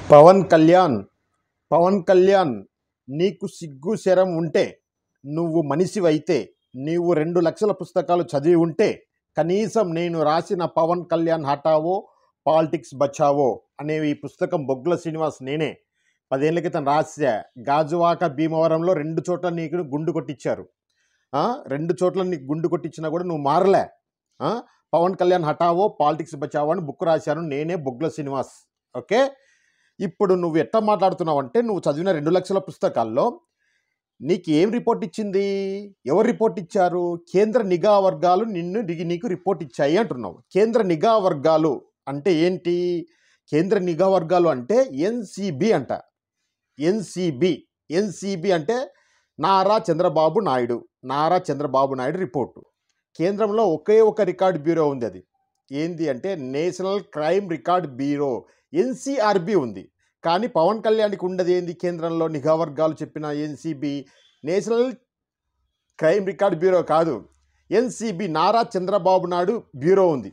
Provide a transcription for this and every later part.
పవన్ కళ్యాణ్ పవన్ కళ్యాణ్ నీకు సిగ్గు శరం ఉంటే నువ్వు మనిషివైతే నీవు రెండు లక్షల పుస్తకాలు చదివి ఉంటే కనీసం నేను రాసిన పవన్ కళ్యాణ్ హటావో పాలిటిక్స్ బచావో అనే ఈ పుస్తకం బొగ్గుల శ్రీనివాస్ నేనే పదేళ్ల క్రితం రాసా గాజువాక భీమవరంలో రెండు చోట్ల నీకు గుండు కొట్టించారు ఆ, రెండు చోట్ల నీకు గుండు కొట్టించినా కూడా నువ్వు మారలే ఆ, పవన్ కళ్యాణ్ హటావో పాలిటిక్స్ బచావో అని బుక్ రాశాను నేనే బొగ్గుల శ్రీనివాస్ ఓకే ఇప్పుడు నువ్వు ఎట్లా మాట్లాడుతున్నావు అంటే నువ్వు చదివిన రెండు లక్షల పుస్తకాల్లో నీకు ఏం రిపోర్ట్ ఇచ్చింది ఎవరు రిపోర్ట్ ఇచ్చారు కేంద్ర నిఘా వర్గాలు నిన్ను దిగి నీకు రిపోర్ట్ ఇచ్చాయి అంటున్నావు కేంద్ర నిఘా వర్గాలు అంటే ఏంటి కేంద్ర నిఘా వర్గాలు అంటే ఎన్సిబి అంట ఎన్సిబి ఎన్సిబి అంటే నారా చంద్రబాబు నాయుడు నారా చంద్రబాబు నాయుడు రిపోర్టు కేంద్రంలో ఒకే ఒక రికార్డ్ బ్యూరో ఉంది అది ఏంది అంటే national crime record bureau NCRB ఉంది కానీ పవన్ కళ్యాణ్కి ఉండదు ఏంది కేంద్రంలో నిఘా వర్గాలు చెప్పిన NCB national crime record bureau కాదు ఎన్సీబీ నారా చంద్రబాబు నాయుడు బ్యూరో ఉంది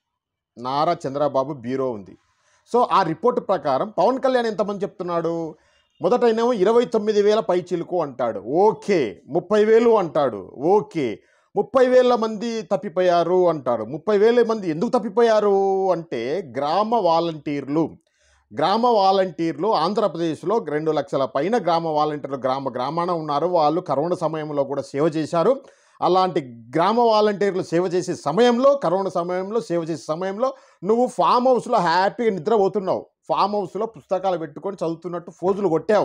నారా చంద్రబాబు బ్యూరో ఉంది సో ఆ రిపోర్ట్ ప్రకారం పవన్ కళ్యాణ్ ఎంతమంది చెప్తున్నాడు మొదటైనేమో ఇరవై తొమ్మిది వేల పైచిలుకు అంటాడు ఓకే ముప్పై వేలు అంటాడు ఓకే ముప్పై వేల మంది తప్పిపోయారు అంటారు ముప్పై వేల మంది ఎందుకు తప్పిపోయారు అంటే గ్రామ వాలంటీర్లు గ్రామ వాలంటీర్లు ఆంధ్రప్రదేశ్లో రెండు లక్షల పైన గ్రామ వాలంటీర్లు గ్రామ గ్రామాన ఉన్నారు వాళ్ళు కరోనా సమయంలో కూడా సేవ చేశారు అలాంటి గ్రామ వాలంటీర్లు సేవ చేసే సమయంలో కరోనా సమయంలో సేవ చేసే సమయంలో నువ్వు ఫామ్ హౌస్లో హ్యాపీగా నిద్రపోతున్నావు ఫామ్ హౌస్లో పుస్తకాలు పెట్టుకొని చదువుతున్నట్టు ఫోజులు కొట్టావు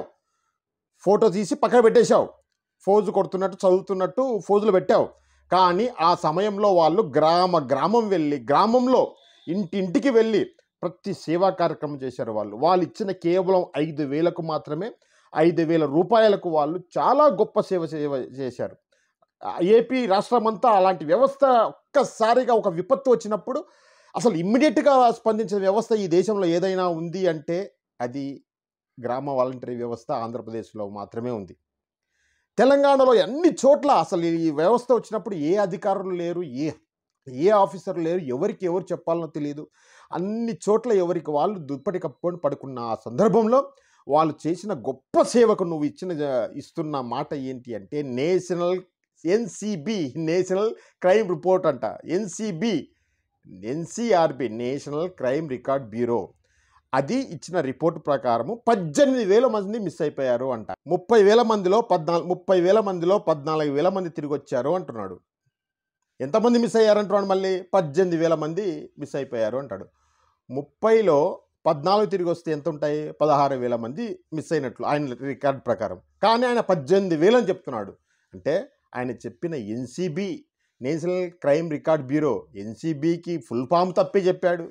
ఫోటో తీసి పక్కన పెట్టేశావు ఫోజు కొడుతున్నట్టు చదువుతున్నట్టు ఫోజులు పెట్టావు కానీ ఆ సమయంలో వాళ్ళు గ్రామ గ్రామం వెళ్ళి గ్రామంలో ఇంటింటికి వెళ్ళి ప్రతి సేవా కార్యక్రమం చేశారు వాళ్ళు వాళ్ళు ఇచ్చిన కేవలం ఐదు వేలకు మాత్రమే ఐదు వేల రూపాయలకు వాళ్ళు చాలా గొప్ప సేవ సేవ చేశారు ఆ ఏపీ రాష్ట్రమంతా అలాంటి వ్యవస్థ ఒక్కసారిగా ఒక విపత్తు వచ్చినప్పుడు అసలు ఇమ్మీడియట్గా స్పందించిన వ్యవస్థ ఈ దేశంలో ఏదైనా ఉంది అంటే అది గ్రామ వాలంటరీ వ్యవస్థ ఆంధ్రప్రదేశ్లో మాత్రమే ఉంది తెలంగాణలో అన్ని చోట్ల అసలు ఈ వ్యవస్థ వచ్చినప్పుడు ఏ అధికారులు లేరు ఏ ఏ ఆఫీసర్లు లేరు ఎవరికి ఎవరు చెప్పాలనో తెలియదు అన్ని చోట్ల ఎవరికి వాళ్ళు దుప్పటి కప్పుకొని పడుకున్న ఆ సందర్భంలో వాళ్ళు చేసిన గొప్ప సేవకు నువ్వు ఇచ్చిన జ- ఇస్తున్న మాట ఏంటి అంటే national NCB national crime report అంట NCB NCRB national crime record bureau అది ఇచ్చిన రిపోర్ట్ ప్రకారము పద్దెనిమిది వేల మంది మిస్ అయిపోయారు అంట ముప్పై వేల మందిలో పద్నాలుగు ముప్పై వేల మందిలో పద్నాలుగు వేల మంది తిరిగి వచ్చారు అంటున్నాడు ఎంతమంది మిస్ అయ్యారంటున్నాడు మళ్ళీ పద్దెనిమిది వేల మంది మిస్ అయిపోయారు అంటాడు ముప్పైలో పద్నాలుగు తిరిగి వస్తే ఎంత ఉంటాయి పదహారు వేల మంది మిస్ అయినట్లు ఆయన రికార్డ్ ప్రకారం కానీ ఆయన పద్దెనిమిది వేలు అని చెప్తున్నాడు అంటే ఆయన చెప్పిన NCB national crime record bureau ఎన్సీబీకి ఫుల్ ఫామ్ తప్పి చెప్పాడు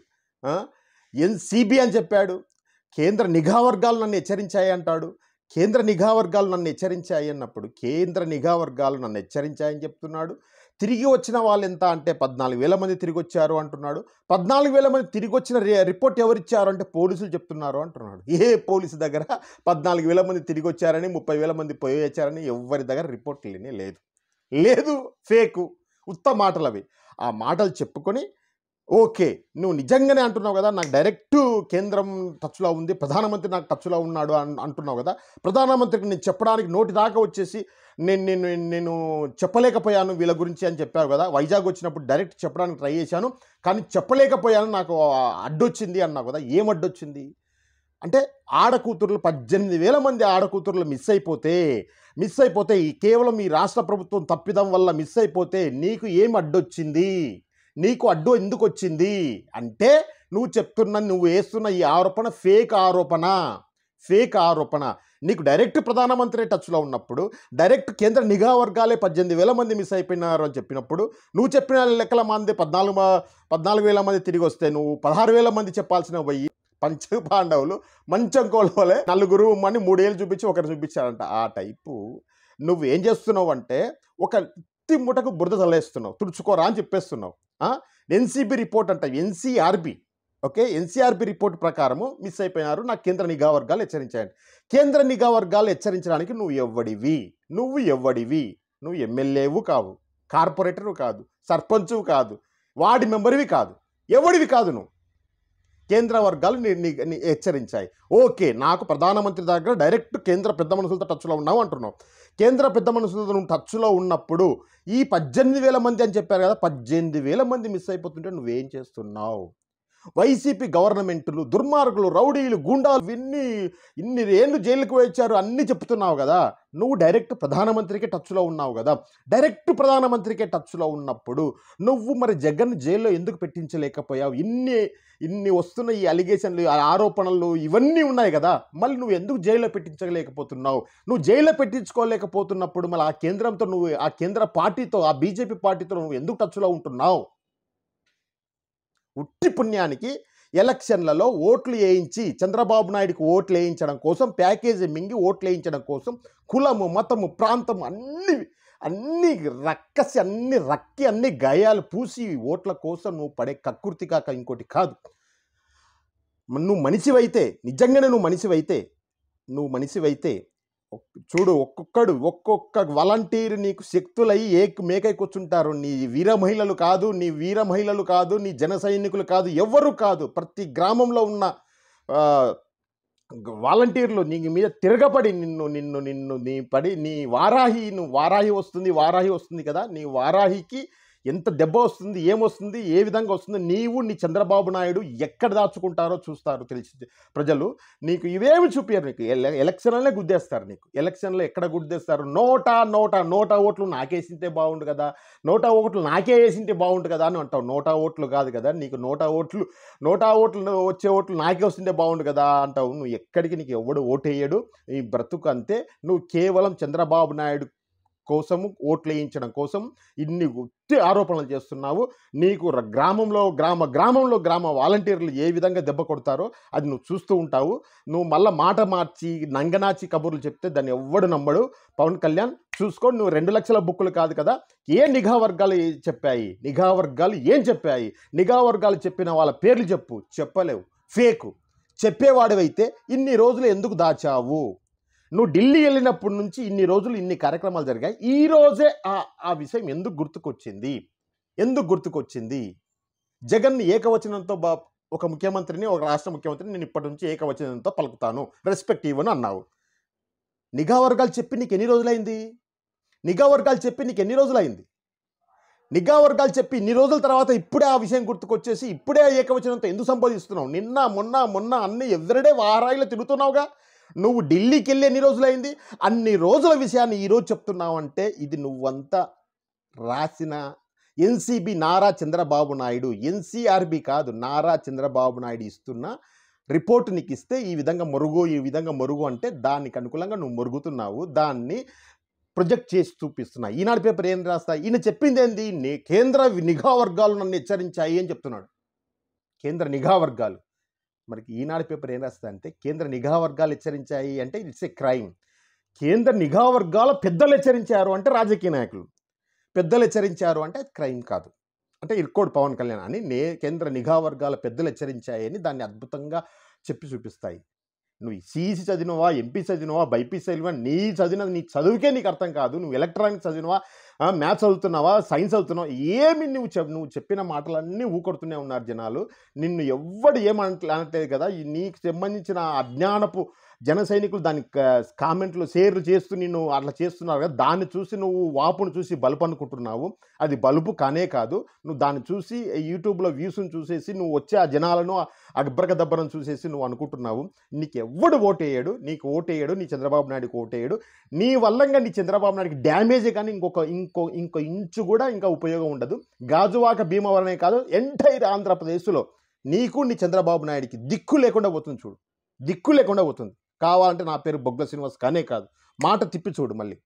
ఎన్సీబీ అని చెప్పాడు కేంద్ర నిఘా వర్గాలు నన్ను హెచ్చరించాయి అంటాడు కేంద్ర నిఘా వర్గాలు నన్ను హెచ్చరించాయి అన్నప్పుడు కేంద్ర నిఘా వర్గాలు నన్ను హెచ్చరించాయని చెప్తున్నాడు తిరిగి వచ్చిన వాళ్ళు ఎంత అంటే పద్నాలుగు వేల మంది తిరిగి వచ్చారు అంటున్నాడు పద్నాలుగు వేల మంది తిరిగి వచ్చిన రి- రిపోర్ట్ ఎవరు ఇచ్చారు అంటే పోలీసులు చెప్తున్నారు అంటున్నాడు ఏ పోలీసు దగ్గర పద్నాలుగు వేల మంది తిరిగి వచ్చారని ముప్పై వేల మంది పోయి వచ్చారని ఎవరి దగ్గర రిపోర్ట్ లేనే లేదు లేదు ఫేకు ఉత్త మాటలు అవి ఆ మాటలు చెప్పుకొని ఓకే నువ్వు నిజంగానే అంటున్నావు కదా నాకు డైరెక్ట్ కేంద్రం టచ్లో ఉంది ప్రధానమంత్రి నాకు టచ్లో ఉన్నాడు అన్- అంటున్నావు కదా ప్రధానమంత్రికి నేను చెప్పడానికి నోటి దాకా వచ్చేసి నేను నేను నేను చెప్పలేకపోయాను వీళ్ళ గురించి అని చెప్పావు కదా వైజాగ్ వచ్చినప్పుడు డైరెక్ట్ చెప్పడానికి ట్రై చేశాను కానీ చెప్పలేకపోయాను నాకు ఆ అడ్డొచ్చింది అన్నావు కదా ఏం అడ్డొచ్చింది అంటే ఆడకూతుర్లు పద్దెనిమిది వేల మంది ఆడకూతుర్లు మిస్ అయిపోతే మిస్ అయిపోతే ఈ కేవలం ఈ రాష్ట్ర ప్రభుత్వం తప్పిదం వల్ల మిస్ అయిపోతే నీకు ఏం అడ్డొచ్చింది నీకు అడ్డు ఎందుకు వచ్చింది అంటే నువ్వు చెప్తున్న నువ్వు వేస్తున్న ఈ ఆరోపణ ఫేక్ ఆరోపణ ఫేక్ ఆరోపణ నీకు డైరెక్ట్ ప్రధానమంత్రి టచ్లో ఉన్నప్పుడు డైరెక్ట్ కేంద్ర నిఘా వర్గాలే పద్దెనిమిది వేల మంది మిస్ అయిపోయినారు అని చెప్పినప్పుడు నువ్వు చెప్పిన లెక్కల మంది పద్నాలుగు మ- పద్నాలుగు వేల మంది తిరిగి వస్తే నువ్వు పదహారు వేల మంది చెప్పాల్సిన పోయి పంచ పాండవులు మంచం కోలవలే నలుగురు అని మూడేళ్ళు చూపించి ఒకరు చూపించారంట ఆ టైపు నువ్వు ఏం చేస్తున్నావు అంటే ఒక తిమ్ముటకు బురద చల్లేస్తున్నావు తుడుచుకోరా అని చెప్పేస్తున్నావు ఎన్సీబీ రిపోర్ట్ అంట ఎన్సీఆర్బి ఓకే ఎన్సీఆర్బి రిపోర్ట్ ప్రకారము మిస్ అయిపోయినారు నాకు కేంద్ర నిఘా వర్గాలు హెచ్చరించాయండి కేంద్ర నిఘా వర్గాలు హెచ్చరించడానికి నువ్వు ఎవ్వడివి నువ్వు ఎవ్వడివి నువ్వు ఎమ్మెల్యేవు కావు కార్పొరేటరు కాదు సర్పంచు కాదు వార్డు మెంబర్వి కాదు ఎవడివి కాదు నువ్వు కేంద్ర వర్గాలు ని- ని- ని హెచ్చరించాయి ఓకే నాకు ప్రధానమంత్రి దగ్గర డైరెక్ట్ కేంద్ర పెద్ద మనుషులతో టచ్లో ఉన్నావు అంటున్నావు కేంద్ర పెద్ద మనుషులతో నువ్వు టచ్లో ఉన్నప్పుడు ఈ పద్దెనిమిది వేల మంది అని చెప్పారు కదా పద్దెనిమిది వేల మంది మిస్ అయిపోతుంటే నువ్వేం చేస్తున్నావు వైసీపీ గవర్నమెంట్లు దుర్మార్గులు రౌడీలు గుండాలు ఇన్ని ఇన్ని ఏళ్ళు జైలుకు వచ్చారు అన్నీ చెప్తున్నావు కదా నువ్వు డైరెక్ట్ ప్రధానమంత్రికే టచ్లో ఉన్నావు కదా డైరెక్ట్ ప్రధానమంత్రికే టచ్లో ఉన్నప్పుడు నువ్వు మరి జగన్ జైల్లో ఎందుకు పెట్టించలేకపోయావు ఇన్ని ఇన్ని వస్తున్న ఈ అలిగేషన్లు ఆ ఆరోపణలు ఇవన్నీ ఉన్నాయి కదా మళ్ళీ నువ్వు ఎందుకు జైల్లో పెట్టించలేకపోతున్నావు నువ్వు జైల్లో పెట్టించుకోలేకపోతున్నప్పుడు మళ్ళీ ఆ కేంద్రంతో నువ్వు ఆ కేంద్ర పార్టీతో ఆ బీజేపీ పార్టీతో నువ్వు ఎందుకు టచ్లో ఉంటున్నావు ఉట్టి పుణ్యానికి ఎలక్షన్లలో ఓట్లు వేయించి చంద్రబాబు నాయుడుకి ఓట్లు వేయించడం కోసం ప్యాకేజీ మింగి ఓట్లు వేయించడం కోసం కులము మతము ప్రాంతము అన్ని అన్ని రక్కసి అన్ని రక్కి అన్ని గాయాలు పూసి ఓట్ల కోసం నువ్వు పడే కక్కుర్తి కాక ఇంకోటి కాదు నువ్వు మనిషివైతే నిజంగానే నువ్వు మనిషివైతే నువ్వు మనిషివైతే ఒక్- చూడు ఒక్కొక్కడు ఒక్కొక్క వాలంటీర్ నీకు శక్తులై ఏక్ మేకై కూర్చుంటారు నీ వీర మహిళలు కాదు నీ వీర మహిళలు కాదు నీ జన సైనికులు కాదు ఎవ్వరు కాదు ప్రతి గ్రామంలో ఉన్న ఆ, గ- వాలంటీర్లు నీ మీద తిరగబడి నిన్ను నిన్ను నిన్ను నీ పడి నీ వారాహి నువ్వు వారాహి వస్తుంది వారాహి వస్తుంది కదా నీ వారాహికి ఎంత దెబ్బ వస్తుంది ఏమొస్తుంది ఏ విధంగా వస్తుంది నీవు నీ చంద్రబాబు నాయుడు ఎక్కడ దాచుకుంటారో చూస్తారు తెలిసి ప్రజలు నీకు ఇవేమి చూపించారు నీకు ఎల- ఎలక్షన్లనే గుద్దేస్తారు నీకు ఎలక్షన్లో ఎక్కడ గుద్దేస్తారు నోటా నోటా నోటా ఓట్లు నాకేసింటే బాగుండు కదా నోటా ఓట్లు నాకే వేసింటే బాగుండు కదా అని అంటావు నోటా ఓట్లు కాదు కదా నీకు నోటా ఓట్లు నోటా ఓట్లు వచ్చే ఓట్లు నాకే వస్తుంటే బాగుండు కదా అంటావు నువ్వు ఎక్కడికి నీకు ఎవడు ఓటేయడు ఈ బ్రతుకు అంతే నువ్వు కేవలం చంద్రబాబు నాయుడు కోసము ఓట్లు వేయించడం కోసం ఇన్ని ఉత్తి ఆరోపణలు చేస్తున్నావు నీకు ర- గ్రామంలో గ్రామ గ్రామంలో గ్రామ వాలంటీర్లు ఏ విధంగా దెబ్బ కొడతారో అది నువ్వు చూస్తూ ఉంటావు నువ్వు మళ్ళీ మాట మార్చి నంగనాచి కబుర్లు చెప్తే దాన్ని ఎవ్వడు నమ్మడు పవన్ కళ్యాణ్ చూసుకో నువ్వు రెండు లక్షల బుక్కులు కాదు కదా ఏ నిఘా వర్గాలు ఏ- చెప్పాయి నిఘా వర్గాలు ఏం చెప్పాయి నిఘా వర్గాలు చెప్పిన వాళ్ళ పేర్లు చెప్పు చెప్పలేవు ఫేకు చెప్పేవాడివైతే ఇన్ని రోజులు ఎందుకు దాచావు నువ్వు ఢిల్లీ వెళ్ళినప్పటి నుంచి ఇన్ని రోజులు ఇన్ని కార్యక్రమాలు జరిగాయి ఈ రోజే ఆ ఆ విషయం ఎందుకు గుర్తుకొచ్చింది ఎందుకు గుర్తుకొచ్చింది జగన్ ఏకవచనంతో బా ఒక ముఖ్యమంత్రిని ఒక రాష్ట్ర ముఖ్యమంత్రిని నేను ఇప్పటి నుంచి ఏకవచనంతో పలుకుతాను రెస్పెక్ట్ ఇవ్వను అన్నావు నిఘా వర్గాలు చెప్పి నీకు ఎన్ని రోజులైంది నిఘా వర్గాలు చెప్పి నీకు ఎన్ని రోజులైంది నిఘా వర్గాలు చెప్పి ఇన్ని రోజుల తర్వాత ఇప్పుడే ఆ విషయం గుర్తుకొచ్చేసి ఇప్పుడే ఆ ఏకవచనంతో ఎందుకు సంపాదిస్తున్నావు నిన్న మొన్న మొన్న అన్ని ఎవ్రీడే వారాయిలో తిరుగుతున్నావుగా నువ్వు ఢిల్లీకి వెళ్ళి ఎన్ని రోజులైంది అన్ని రోజుల విషయాన్ని ఈరోజు చెప్తున్నావు అంటే ఇది నువ్వంతా రాసిన ఎన్సీబీ నారా చంద్రబాబు నాయుడు ఎన్సీఆర్బి కాదు నారా చంద్రబాబు నాయుడు ఇస్తున్న రిపోర్ట్ నీకు ఇస్తే ఈ విధంగా మొరుగు ఈ విధంగా మొరుగు అంటే దానికి అనుకూలంగా నువ్వు మొరుగుతున్నావు దాన్ని ప్రొజెక్ట్ చేసి చూపిస్తున్నా ఈనాడు పేపర్ ఏం రాస్తా ఈయన చెప్పింది ఏంది నే- కేంద్ర నిఘా వర్గాలు నన్ను హెచ్చరించాయి అని చెప్తున్నాడు కేంద్ర నిఘా వర్గాలు మరి ఈనాడు పేపర్ ఏం రాస్తా అంటే కేంద్ర నిఘా వర్గాలు హెచ్చరించాయి అంటే ఇట్స్ ఏ క్రైమ్ కేంద్ర నిఘా వర్గాల పెద్దలు హెచ్చరించారు అంటే రాజకీయ నాయకులు పెద్దలు హెచ్చరించారు అంటే అది క్రైమ్ కాదు అంటే ఇరుకోడు పవన్ కళ్యాణ్ అని నే కేంద్ర నిఘా వర్గాల పెద్దలు హెచ్చరించాయని దాన్ని అద్భుతంగా చెప్పి చూపిస్తాయి నువ్వు సిఈసి చదివినవా ఎంపీ చదివినవా బైపీసీ చదివినవా నీ చదివినది నీ చదువుకే నీకు అర్థం కాదు నువ్వు ఎలక్ట్రానిక్స్ చదివినవా మ్యాథ్స్ చదువుతున్నావా సైన్స్ చదువుతున్నావా ఏమి నువ్వు చెప్ నువ్వు చెప్పిన మాటలన్నీ ఊకొడుతూనే ఉన్నారు జనాలు నిన్ను ఎవ్వడు ఏమంట అనట్లేదు కదా ఈ నీకు సంబంధించిన అజ్ఞానపు జన సైనికులు దాని కామెంట్లు షేర్లు చేస్తూ నిన్ను అట్లా చేస్తున్నారు కదా దాన్ని చూసి నువ్వు వాపును చూసి బలుపు అనుకుంటున్నావు అది బలుపు కానే కాదు నువ్వు దాన్ని చూసి యూట్యూబ్లో వ్యూస్ని చూసేసి నువ్వు వచ్చే ఆ జనాలను ఆ అగ్బరక దబ్బరం చూసేసి నువ్వు అనుకుంటున్నావు నీకు ఎవ్వడు ఓటేయడు నీకు ఓటేయడు నీ చంద్రబాబు నాయుడుకి ఓటేయడు నీ వల్లంగా నీ చంద్రబాబు నాయుడుకి డ్యామేజే కానీ ఇంకొక ఇంకో ఇంకో ఇంచు కూడా ఇంకా ఉపయోగం ఉండదు గాజువాక భీమవరమే కాదు ఎంటైర్ ఆంధ్రప్రదేశ్లో నీకు నీ చంద్రబాబు నాయుడికి దిక్కు లేకుండా పోతుంది చూడు దిక్కు లేకుండా పోతుంది కావాలంటే నా పేరు బొగ్గ శ్రీనివాస్ కానే కాదు మాట తిప్పి చూడు మళ్ళీ